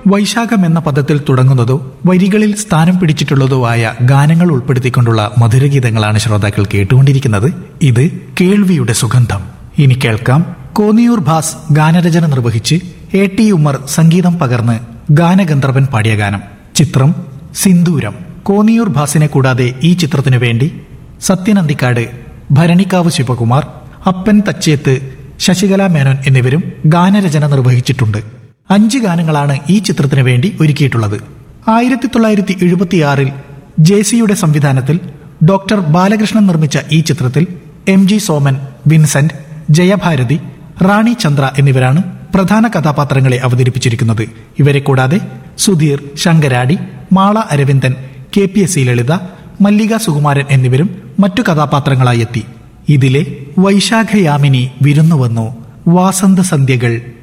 വൈശാഖം എന്ന പദത്തിൽ തുടങ്ങുന്നതോ വരികളിൽ സ്ഥാനം പിടിച്ചിട്ടുള്ളതോ ആയ ഗാനങ്ങൾ ഉൾപ്പെടുത്തിക്കൊണ്ടുള്ള മധുരഗീതങ്ങളാണ് ശ്രോതാക്കൾ കേട്ടുകൊണ്ടിരിക്കുന്നത് ഇത് കേൾവിയുടെ സുഗന്ധം ഇനി കേൾക്കാം കോന്നിയൂർ ഭാസ് ഗാനരചന നിർവഹിച്ച് എ ടി ഉമ്മർ സംഗീതം പകർന്ന് ഗാനഗന്ധർവൻ പാടിയ ഗാനം ചിത്രം സിന്ദൂരം കോന്നിയൂർ ഭാസിനെ കൂടാതെ ഈ ചിത്രത്തിനു വേണ്ടി സത്യനന്ദിക്കാട് ഭരണിക്കാവ് ശിവകുമാർ അപ്പൻ തച്ചേത്ത് ശശികല മേനോൻ എന്നിവരും ഗാനരചന നിർവഹിച്ചിട്ടുണ്ട് അഞ്ച് ഗാനങ്ങളാണ് ഈ ചിത്രത്തിന് വേണ്ടി ഒരുക്കിയിട്ടുള്ളത് ആയിരത്തി തൊള്ളായിരത്തി എഴുപത്തിയാറിൽ ജെ സിയുടെ സംവിധാനത്തിൽ ഡോക്ടർ ബാലകൃഷ്ണൻ നിർമ്മിച്ച ഈ ചിത്രത്തിൽ M G Soman Vincent Jayabharathi Rani Chandra എന്നിവരാണ് പ്രധാന കഥാപാത്രങ്ങളെ അവതരിപ്പിച്ചിരിക്കുന്നത് ഇവരെ കൂടാതെ Sudheer Sankaradi Mala Aravindan K P S C Lalitha Mallika Sukumaran എന്നിവരും മറ്റു കഥാപാത്രങ്ങളായി എത്തി ഇതിലെ വൈശാഖയാമിനി വിരുന്നു വന്നു വാസന്ത സന്ധ്യകൾ